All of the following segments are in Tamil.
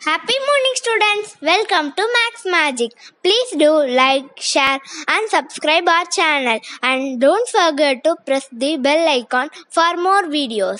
Happy morning, students. Welcome to Max Magic. Please do like, share, and subscribe our channel. And don't forget to press the bell icon for more videos.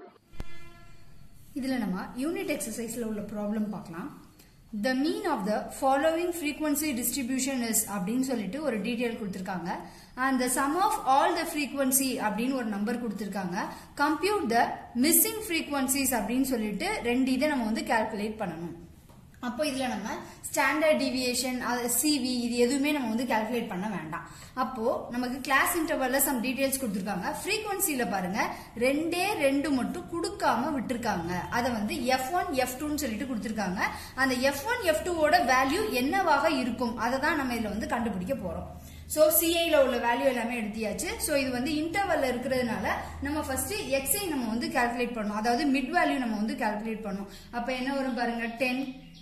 இதில் நம்ம யூனிட் எக்ஸசைஸில் உள்ள ப்ராப்ளம் பார்க்கலாம் the mean of the following frequency distribution is அப்படின்னு சொல்லிட்டு ஒரு டீட்டெயில் கொடுத்துருக்காங்க and the sum of all the frequency அப்படின்னு ஒரு நம்பர் கொடுத்துருக்காங்க கம்ப்யூட் த மிஸ்ஸிங் ஃப்ரீக்வன்சிஸ் அப்படின்னு சொல்லிட்டு ரெண்டு இதை நம்ம வந்து கால்குலேட் பண்ணணும் அப்போ இதுல நம்ம ஸ்டாண்டர்ட் டிவியேஷன் சிவி இது எதுவுமே நம்ம வந்து கால்குலேட் பண்ண வேண்டாம் அப்போ நமக்கு கிளாஸ் இன்டர்வல்ல சம் டீடைல்ஸ் கொடுத்துருக்காங்க ஃப்ரீக்வன்சில பாருங்க ரெண்டே ரெண்டு மட்டும் கொடுக்காம விட்டுருக்காங்க அதை வந்து எஃப் ஒன் எஃப் டூன்னு சொல்லிட்டு கொடுத்துருக்காங்க அந்த எஃப் ஒன் எஃப் டூவோட வேல்யூ என்னவாக இருக்கும் அதை தான் நம்ம இதுல வந்து கண்டுபிடிக்க போறோம் ஸோ சிஐல உள்ள வேல்யூ எல்லாமே எடுத்தியாச்சு ஸோ இது வந்து இன்டர்வல்ல இருக்கிறதுனால நம்ம ஃபர்ஸ்ட் எக்ஸை நம்ம வந்து கால்குலேட் பண்ணணும் அதாவது மிட் வேல்யூ நம்ம வந்து கால்குலேட் பண்ணணும் அப்போ என்ன வரும் பாருங்க ten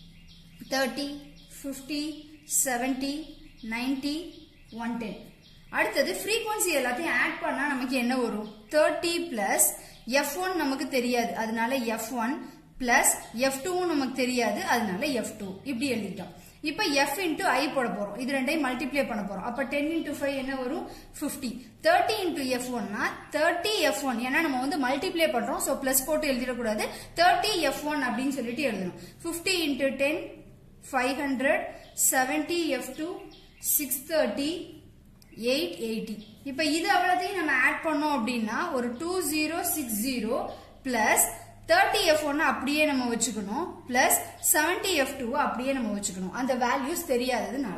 thirty fifty seventy ninety one ten அடுத்தது ஃப்ரீக்வன்சி எல்லாத்தையும் ஆட் பண்ணா நமக்கு என்ன வரும் தேர்ட்டி பிளஸ் எஃப் ஒன் நமக்கு தெரியாது அதனால எஃப் ஒன் பிளஸ் எஃப் டூவும் நமக்கு தெரியாது அதனால எஃப் டூ இப்படி எழுதிட்டோம் இப்போ எஃப் இன்டூ ஐ போட போறோம் இது ரெண்டையும் மல்டிப்ளை பண்ண போறோம் அப்ப டென் இன்டூ ஃபைவ் என்ன வரும் ஃபிஃப்டி தேர்ட்டி இன்டூ எஃப் ஒன்னா தேர்ட்டி எஃப் ஒன் ஏன்னா நம்ம வந்து மல்டிப்ளை பண்றோம் ஸோ பிளஸ் போட்டு எழுதிடக்கூடாது தேர்ட்டி எஃப் ஒன் அப்படின்னு சொல்லிட்டு எழுதணும் fifty into ten five hundred seventy F two six thirty eight eighty இப்போ இது அவ்வளோத்தையும் நம்ம ஆட் பண்ணோம் அப்படின்னா ஒரு two zero six zero plus thirty F ஒன்னு அப்படியே நம்ம வச்சுக்கணும் பிளஸ் செவன்டி எஃப் டூ அப்படியே நம்ம வச்சுக்கணும் அந்த வேல்யூஸ் தெரியாததுனால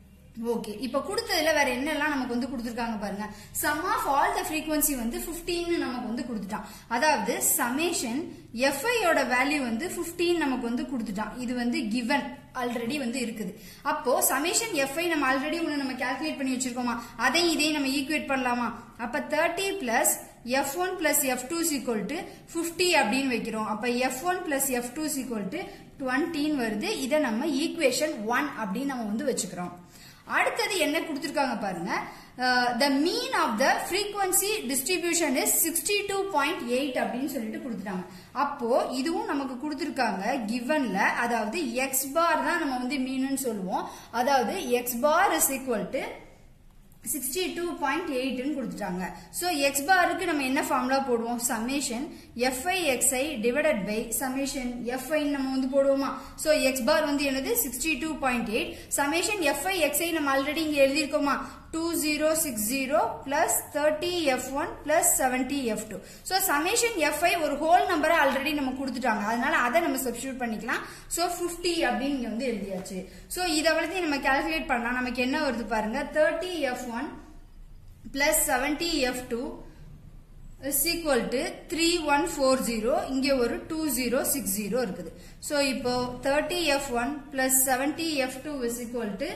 ஓகே இப்போ கொடுத்ததுல வேற என்னெல்லாம் நமக்கு வந்து கொடுத்துருக்காங்க பாருங்க sum of all the frequency வந்து 15 நமக்கு வந்து கொடுத்துட்டான் அதாவது சமேஷன் எஃப்ஐயோட வேல்யூ வந்து 15 நமக்கு வந்து கொடுத்துட்டான் இது வந்து கிவன் ஆல்ரெடி வந்து இருக்குது அப்போ சமேஷன் எஃப்ஐ நம்ம ஆல்ரெடி ஒன்று நம்ம கால்குலேட் பண்ணி வச்சிருக்கோமா அதை இதையும் நம்ம ஈக்குவேட் பண்ணலாமா அப்ப thirty plus F one plus F two equal to fifty அப்படின்னு வைக்கிறோம் அப்ப F one plus F two equal to டுவெண்ட்டின்னு வருது இதை நம்ம ஈக்குவேஷன் ஒன் அப்படின்னு நம்ம வந்து வச்சுக்கிறோம் அடுத்தது என்ன கொடுத்துருக்காங்க பாருங்க the mean of the frequency distribution is sixty two point eight அப்படின்னு சொல்லிட்டு கொடுத்துட்டாங்க அப்போ இதுவும் நமக்கு கொடுத்துருக்காங்க கிவன்ல அதாவது எக்ஸ் பார் தான் நம்ம வந்து மீனுன்னு சொல்லுவோம் அதாவது X bar is equal to sixty two point எயிட்னு கொடுத்துட்டாங்க ஸோ எக்ஸ் பாருக்கு நம்ம என்ன ஃபார்முலா போடுவோம் summation FI XI divided by summation FI நம்ம வந்து போடுவோமா ஸோ எக்ஸ் பார் வந்து என்னது sixty two point eight summation FI XI நம்ம ஆல்ரெடி இங்கே எழுதியிருக்கோமா two zero six zero plus thirty F one plus seventy F two so summation FI ஒரு ஹோல் நம்பரை ஆல்ரெடி நம்ம கொடுத்துட்டாங்க அதனால அதை நம்ம சப்ஸ்டியூட் பண்ணிக்கலாம் ஸோ ஃபிஃப்டி அப்படின்னு இங்கே வந்து எழுதியாச்சு ஸோ இதை வளர்த்து நம்ம கால்குலேட் பண்ணலாம் நமக்கு என்ன வருது பாருங்க thirty F one plus seventy F two is equal to three one four zero இங்கே ஒரு டூ ஜீரோ சிக்ஸ் ஜீரோ இருக்குது ஸோ இப்போ thirty F one plus seventy F two is equal to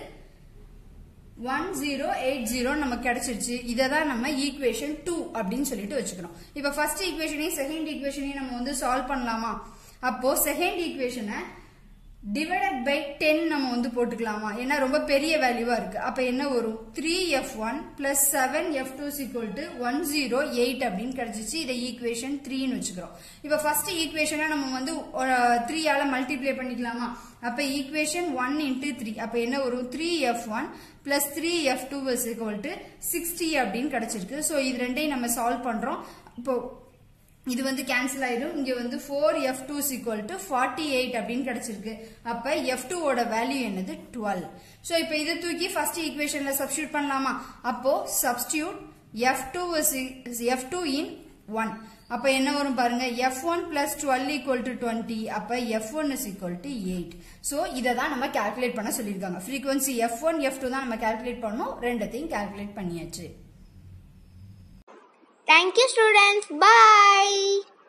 one zero eight zero நமக்கு கிடைச்சிருச்சு இதை தான் நம்ம ஈக்குவேஷன் டூ அப்படின்னு சொல்லிட்டு வச்சுக்கிறோம் இப்போ ஃபர்ஸ்ட் ஈக்குவேஷனையும் செகண்ட் ஈக்குவேஷனையும் நம்ம வந்து சால்வ் பண்ணலாமா அப்போ செகண்ட் ஈக்குவேஷனை டிவைடட் பை டென் நம்ம வந்து போட்டுக்கலாமா ஏன்னா ரொம்ப பெரிய வேல்யூவா இருக்கு அப்ப என்ன வரும் three F one plus seven F two equal to one zero eight அப்படின்னு கிடைச்சிச்சு இதை ஈக்குவேஷன் த்ரீன்னு வச்சுக்கிறோம் இப்ப ஃபர்ஸ்ட் ஈக்குவேஷனை நம்ம வந்து த்ரீயால மல்டிப்ளை பண்ணிக்கலாமா அப்ப ஈக்குவேஷன் ஒன் இன்டூ த்ரீ அப்ப என்ன வரும் three F one plus three F two is equal to sixty அப்படின்னு கிடைச்சிருக்கு ஸோ இது ரெண்டையும் நம்ம சால்வ் பண்றோம் இப்போ இது வந்து கேன்சல் ஆயிடும் இங்க வந்து four F two equal to forty eight அப்படின்னு கிடைச்சிருக்கு அப்ப எஃப் டூவோட வேல்யூ என்னது டுவெல் ஸோ இப்போ இதை தூக்கி ஃபர்ஸ்ட் ஈக்குவேஷன்ல சப்ஸ்டியூட் பண்ணலாமா அப்போ substitute F two F two in one அப்ப என்ன வரும் பாருங்க F one plus twelve equal to twenty அப்ப F one is equal to eight so இதை தான் நம்ம கால்குலேட் பண்ண சொல்லியிருக்காங்க frequency F one F two தான் நம்ம கால்குலேட் பண்ணோம் ரெண்டத்தையும் கால்குலேட் பண்ணியாச்சு Thank you, students. Bye.